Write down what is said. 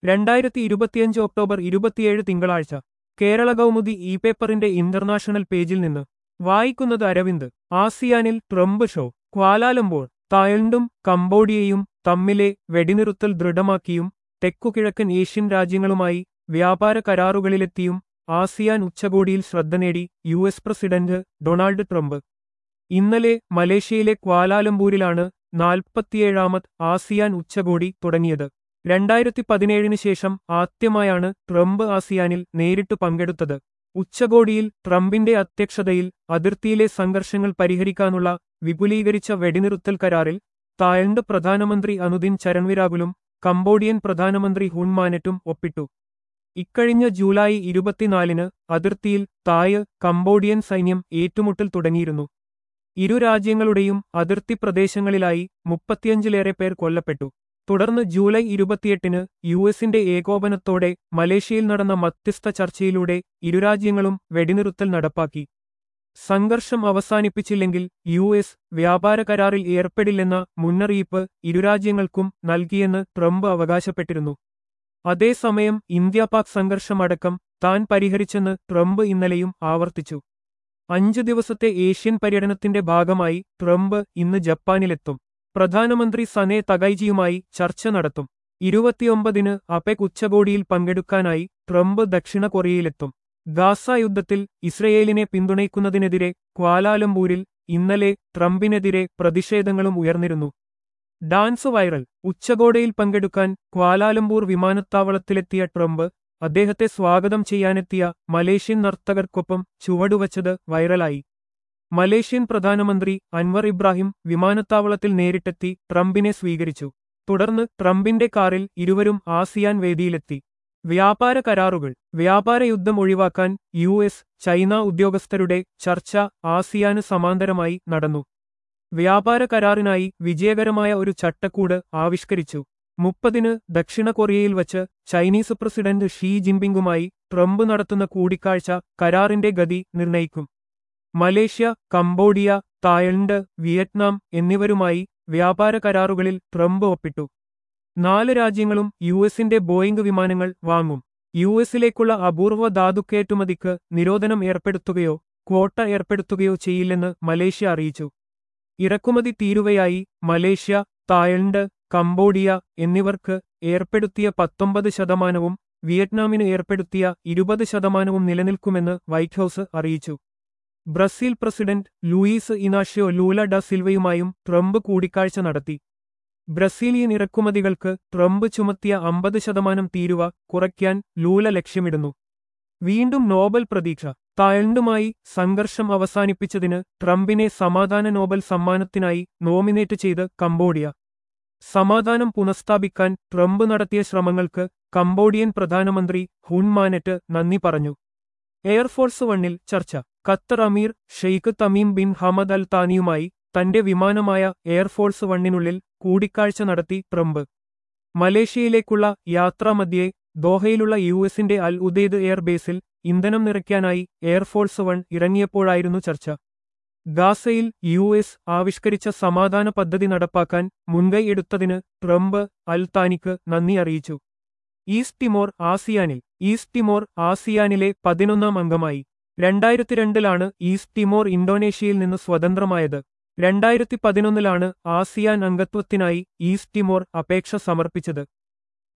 രണ്ടായിരത്തി ഇരുപത്തിയഞ്ച് ഒക്ടോബർ ഇരുപത്തിയേഴ് തിങ്കളാഴ്ച കേരള കൗമുദി ഇ പേപ്പറിന്റെ ഇന്റർനാഷണൽ പേജിൽ നിന്ന് വായിക്കുന്നത് അരവിന്ദ് ആസിയാനിൽ ട്രംപ് ഷോ ക്വാലാലംബോർ തായ്ലൻഡും കംബോഡിയയും തമ്മിലെ വെടിനിറുത്തൽ ദൃഢമാക്കിയും തെക്കുകിഴക്കൻ ഏഷ്യൻ രാജ്യങ്ങളുമായി വ്യാപാര കരാറുകളിലെത്തിയും ആസിയാൻ ഉച്ചകോടിയിൽ ശ്രദ്ധ നേടി U S president Donald Trump ഇന്നലെ മലേഷ്യയിലെ ക്വാലാലംപൂരിലാണ് നാൽപ്പത്തിയേഴാമത് ആസിയാൻ ഉച്ചകോടി തുടങ്ങിയത് രണ്ടായിരത്തി പതിനേഴിന് ശേഷം ആദ്യമായാണ് ട്രംപ് ആസിയാനിൽ നേരിട്ട് പങ്കെടുത്തത് ഉച്ചകോടിയിൽ ട്രംപിന്റെ അധ്യക്ഷതയിൽ അതിർത്തിയിലെ സംഘർഷങ്ങൾ പരിഹരിക്കാനുള്ള വിപുലീകരിച്ച വെടിനിറുത്തൽ കരാറിൽ തായ്ലൻഡ് പ്രധാനമന്ത്രി അനുദിൻ ചരൺവിരാഗുലും കംബോഡിയൻ പ്രധാനമന്ത്രി ഹുൺമാനറ്റും ഒപ്പിട്ടു ഇക്കഴിഞ്ഞ ജൂലൈ ഇരുപത്തിനാലിന് അതിർത്തിയിൽ തായ് കംബോഡിയൻ സൈന്യം ഏറ്റുമുട്ടൽ തുടങ്ങിയിരുന്നു ഇരു രാജ്യങ്ങളുടെയും അതിർത്തി പ്രദേശങ്ങളിലായി മുപ്പത്തിയഞ്ചിലേറെ പേർ കൊല്ലപ്പെട്ടു തുടർന്ന് ജൂലൈ ഇരുപത്തിയെട്ടിന് യു എസിന്റെ ഏകോപനത്തോടെ മലേഷ്യയിൽ നടന്ന മധ്യസ്ഥ ചർച്ചയിലൂടെ ഇരുരാജ്യങ്ങളും വെടിനിറുത്തൽ നടപ്പാക്കി സംഘർഷം അവസാനിപ്പിച്ചില്ലെങ്കിൽ യു എസ് വ്യാപാര കരാറിൽ ഏർപ്പെടില്ലെന്ന മുന്നറിയിപ്പ് ഇരുരാജ്യങ്ങൾക്കും നൽകിയെന്ന് ട്രംപ് അവകാശപ്പെട്ടിരുന്നു അതേസമയം ഇന്ത്യ പാക് സംഘർഷമടക്കം താൻ പരിഹരിച്ചെന്ന് ട്രംപ് ഇന്നലെയും ആവർത്തിച്ചു അഞ്ചു ദിവസത്തെ ഏഷ്യൻ പര്യടനത്തിന്റെ ഭാഗമായി ട്രംപ് ഇന്ന് ജപ്പാനിലെത്തും പ്രധാനമന്ത്രി സനെ തകൈജിയുമായി ചർച്ച നടത്തും ഇരുപത്തിയൊമ്പതിന് അപെക് ഉച്ചകോടിയിൽ പങ്കെടുക്കാനായി ട്രംപ് ദക്ഷിണ കൊറിയയിലെത്തും ഗാസ യുദ്ധത്തിൽ ഇസ്രയേലിനെ പിന്തുണയ്ക്കുന്നതിനെതിരെ ക്വാലാലംപൂരിൽ ഇന്നലെ ട്രംപിനെതിരെ പ്രതിഷേധങ്ങളും ഉയർന്നിരുന്നു ഡാൻസ് വൈറൽ ഉച്ചകോടിയിൽ പങ്കെടുക്കാൻ ക്വാലാലംപൂർ വിമാനത്താവളത്തിലെത്തിയ ട്രംപ് അദ്ദേഹത്തെ സ്വാഗതം ചെയ്യാനെത്തിയ മലേഷ്യൻ നർത്തകർക്കൊപ്പം ചുവടുവച്ചത് വൈറലായി മലേഷ്യൻ പ്രധാനമന്ത്രി അൻവർ ഇബ്രാഹിം വിമാനത്താവളത്തിൽ നേരിട്ടെത്തി ട്രംപിനെ സ്വീകരിച്ചു തുടർന്ന് ട്രംപിന്റെ കാറിൽ ഇരുവരും ആസിയാൻ വേദിയിലെത്തി വ്യാപാര കരാറുകൾ വ്യാപാര യുദ്ധം ഒഴിവാക്കാൻ യു എസ് ചൈന ഉദ്യോഗസ്ഥരുടെ ചർച്ച ആസിയാന് സമാന്തരമായി നടന്നു വ്യാപാര കരാറിനായി വിജയകരമായ ഒരു ചട്ടക്കൂട് ആവിഷ്കരിച്ചു മുപ്പതിന് ദക്ഷിണ കൊറിയയിൽ വച്ച് ചൈനീസ് പ്രസിഡന്റ് ഷീ ജിൻപിങ്ങുമായി ട്രംപ് നടത്തുന്ന കൂടിക്കാഴ്ച കരാറിന്റെ ഗതി നിർണയിക്കും മലേഷ്യ കംബോഡിയ തായ്ലൻഡ് വിയറ്റ്നാം എന്നിവരുമായി വ്യാപാര കരാറുകളിൽ ട്രംപ് ഒപ്പിട്ടു നാല് രാജ്യങ്ങളും യു എസിന്റെ ബോയിംഗ് വിമാനങ്ങൾ വാങ്ങും യു എസിലേക്കുള്ള അപൂർവ ധാതുക്കയറ്റുമതിക്ക് നിരോധനം ഏർപ്പെടുത്തുകയോ ക്വോട്ട ഏർപ്പെടുത്തുകയോ ചെയ്യില്ലെന്ന് മലേഷ്യ അറിയിച്ചു ഇറക്കുമതി തീരുവയായി മലേഷ്യ തായ്ലൻഡ് കംബോഡിയ എന്നിവർക്ക് ഏർപ്പെടുത്തിയ പത്തൊമ്പത് ശതമാനവും വിയറ്റ്നാമിന് ഏർപ്പെടുത്തിയ ഇരുപത് ശതമാനവും നിലനിൽക്കുമെന്ന് വൈറ്റ് ഹൌസ് അറിയിച്ചു Brazil president Luiz Inacio Lula da സിൽവയുമായും ട്രംപ് കൂടിക്കാഴ്ച നടത്തി ബ്രസീലിയൻ ഇറക്കുമതികൾക്ക് ട്രംപ് ചുമത്തിയ അമ്പത് ശതമാനം തീരുവ കുറയ്ക്കാൻ ലൂല ലക്ഷ്യമിടുന്നു വീണ്ടും നോബൽ പ്രതീക്ഷ തായ്ലൻഡുമായി സംഘർഷം അവസാനിപ്പിച്ചതിന് ട്രംപിനെ സമാധാന നോബൽ സമ്മാനത്തിനായി നോമിനേറ്റ് ചെയ്ത് കംബോഡിയ സമാധാനം പുനഃസ്ഥാപിക്കാൻ ട്രംപ് നടത്തിയ ശ്രമങ്ങൾക്ക് കംബോഡിയൻ പ്രധാനമന്ത്രി ഹുൺമാനറ്റ് നന്ദി പറഞ്ഞു എയർഫോഴ്സ് വണ്ണിൽ ചർച്ച ഖത്തർ അമീർ Sheikh Tamim bin Hamad Al താനിയുമായി തന്റെ വിമാനമായ എയർഫോഴ്സ് വണ്ണിനുള്ളിൽ കൂടിക്കാഴ്ച നടത്തി ട്രംപ് മലേഷ്യയിലേക്കുള്ള യാത്രാമധ്യേ ദോഹയിലുള്ള യു എസിന്റെ അൽ ഉദൈദ് എയർബേസിൽ ഇന്ധനം നിറയ്ക്കാനായി എയർഫോഴ്സ് വൺ ഇറങ്ങിയപ്പോഴായിരുന്നു ചർച്ച ഗാസയിൽ യു എസ് ആവിഷ്കരിച്ച സമാധാന പദ്ധതി നടപ്പാക്കാൻ മുൻകൈ എടുത്തതിന് ട്രംപ് അൽ താനിക്ക് നന്ദി അറിയിച്ചു ഈസ്റ്റ് ടിമോർ ആസിയാനിൽ ഈസ്റ്റ് ടിമോർ ആസിയാനിലെ പതിനൊന്നാം അംഗമായി രണ്ടായിരത്തി രണ്ടിലാണ് ഈസ്റ്റ് ടിമോർ ഇന്തോനേഷ്യയിൽ നിന്ന് സ്വതന്ത്രമായത് രണ്ടായിരത്തി പതിനൊന്നിലാണ് ആസിയാൻ അംഗത്വത്തിനായി ഈസ്റ്റ് ടിമോർ അപേക്ഷ സമർപ്പിച്ചത്